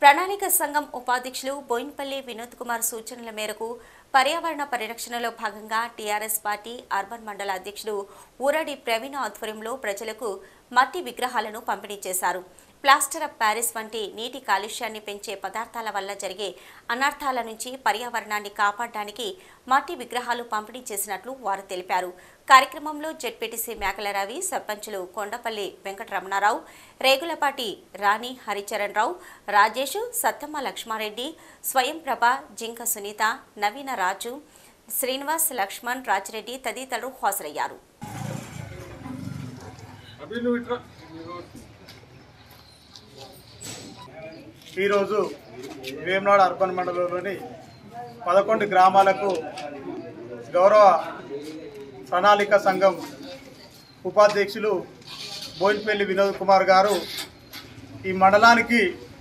ప్రణాళిక సంఘం ఉపాధ్యక్షులు బోయిన్పల్లి వినోద్ కుమార్ సూచనల మేరకు పర్యావరణ పరిరక్షణలో భాగంగా టీఆర్ఎస్ పార్టీ అర్బన్ మండల అధ్యక్షుడు ఊరడి ప్రవీణ ఆధ్వర్యంలో ప్రజలకు మట్టి విగ్రహాలను పంపిణీ చేశారు ప్లాస్టర్ ఆఫ్ ప్యారిస్ వంటి నీటి కాలుష్యాన్ని పెంచే పదార్థాల వల్ల జరిగే అనర్థాల నుంచి పర్యావరణాన్ని కాపాడడానికి మట్టి విగ్రహాలు పంపిణీ చేసినట్లు వారు తెలిపారు కార్యక్రమంలో జెడ్పీటీసీ మేకల రవి సర్పంచులు కొండపల్లి వెంకటరమణారావు రేగులపాటి రాణి హరిచరణ్ రావు రాజేష్ సత్తమ్మ లక్ష్మారెడ్డి స్వయం ప్రభ జింక సునీత నవీన రాజు శ్రీనివాస్ లక్ష్మణ్ రాజిరెడ్డి తదితరులు హాజరయ్యారు అభి నువ్వు ఇట్రా ఈరోజు వేమనాడు అర్బన్ మండలంలోని పదకొండు గ్రామాలకు గౌరవ ప్రణాళిక సంఘం ఉపాధ్యక్షులు బోయినపల్లి వినోద్ కుమార్ గారు ఈ మండలానికి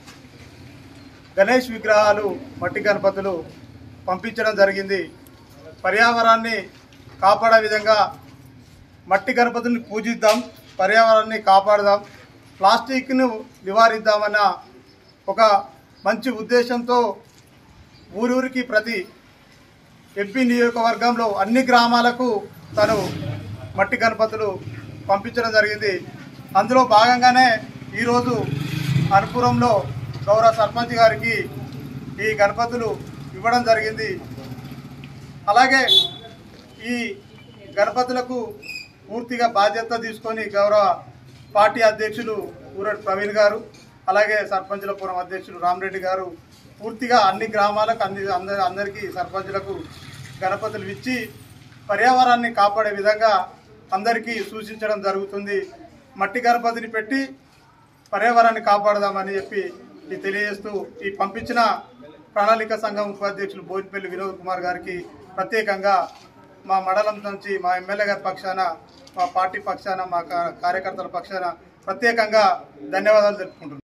గణేష్ విగ్రహాలు మట్టి గణపతులు పంపించడం జరిగింది పర్యావరణాన్ని కాపాడే విధంగా మట్టి గణపతిని పూజిద్దాం పర్యావరణాన్ని కాపాడదాం ప్లాస్టిక్ను నివారిద్దామన్న ఒక మంచి ఉద్దేశంతో ఊరూరికి ప్రతి ఎంపీ నియోజకవర్గంలో అన్ని గ్రామాలకు తను మట్టి గణపతులు పంపించడం జరిగింది అందులో భాగంగానే ఈరోజు అనుపురంలో గౌరవ సర్పంచ్ గారికి ఈ గణపతులు ఇవ్వడం జరిగింది అలాగే ఈ గణపతులకు పూర్తిగా బాధ్యత తీసుకొని గౌరవ పార్టీ అధ్యక్షులు ఊరటి ప్రవీణ్ గారు అలాగే సర్పంచుల పురం అధ్యక్షులు రామరెడ్డి గారు పూర్తిగా అన్ని గ్రామాలకు అన్ని అందరి అందరికీ సర్పంచులకు గణపతులు ఇచ్చి పర్యావరణాన్ని కాపాడే విధంగా అందరికీ సూచించడం జరుగుతుంది మట్టి గణపతిని పెట్టి పర్యావరణాన్ని కాపాడదామని చెప్పి ఈ తెలియజేస్తూ ఈ పంపించిన ప్రణాళిక సంఘం ఉపాధ్యక్షులు బోయినపల్లి వినోద్ కుమార్ గారికి ప్రత్యేకంగా మా మండలం నుంచి మా ఎమ్మెల్యే గారి పక్షాన మా పార్టీ పక్షాన మా కా- కార్యకర్తల పక్షాన ప్రత్యేకంగా ధన్యవాదాలు తెలుపుకుంటున్నాను